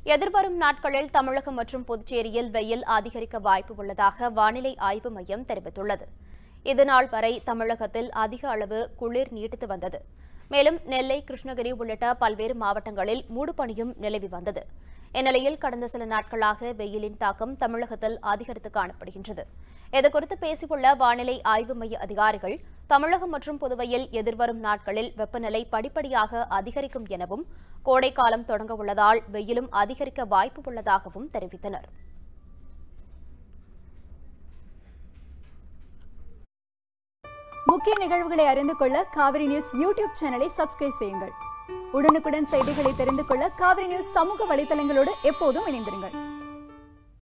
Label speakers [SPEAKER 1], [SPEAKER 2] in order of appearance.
[SPEAKER 1] எதிர்வரும் நாட்களில் தமிழகம் மற்றும் புதுச்சேரியில் வெயில் அதிகரிக்க வாய்ப்பு உள்ளதாக வானிலை ஆய்வு மையம் தெரிவித்துள்ளது இதுநாள் வரை தமிழகத்தில் அதிக அளவு குளிர் நீடித்து வந்தது மேலும் நெல்லை கிருஷ்ணகிரி உள்ளிட்ட பல்வேறு மாவட்டங்களில் மூடுபனியும் நிலவி வந்தது இந்நிலையில் கடந்த சில நாட்களாக வெயிலின் தாக்கம் தமிழகத்தில் அதிகரித்து காணப்படுகின்றது இதுகுறித்து பேசியுள்ள வானிலை ஆய்வு மைய அதிகாரிகள் தமிழகம் மற்றும் புதுவையில் எதிர்வரும் நாட்களில் வெப்பநிலை படிப்படியாக அதிகரிக்கும் எனவும் கோடைக்காலம் தொடங்க உள்ளதால் வெயிலும் அதிகரிக்க வாய்ப்பு உள்ளதாகவும் தெரிவித்தனர்
[SPEAKER 2] முக்கிய நிகழ்வுகளை அறிந்து கொள்ள காவிரி நியூஸ் யூடியூப் சேனலை சப்ஸ்கிரைப் செய்யுங்கள் உடனுக்குடன் செய்திகளை தெரிந்து கொள்ள காவிரி நியூஸ் சமூக வலைதளங்களோடு எப்போதும் இணைந்திருங்கள்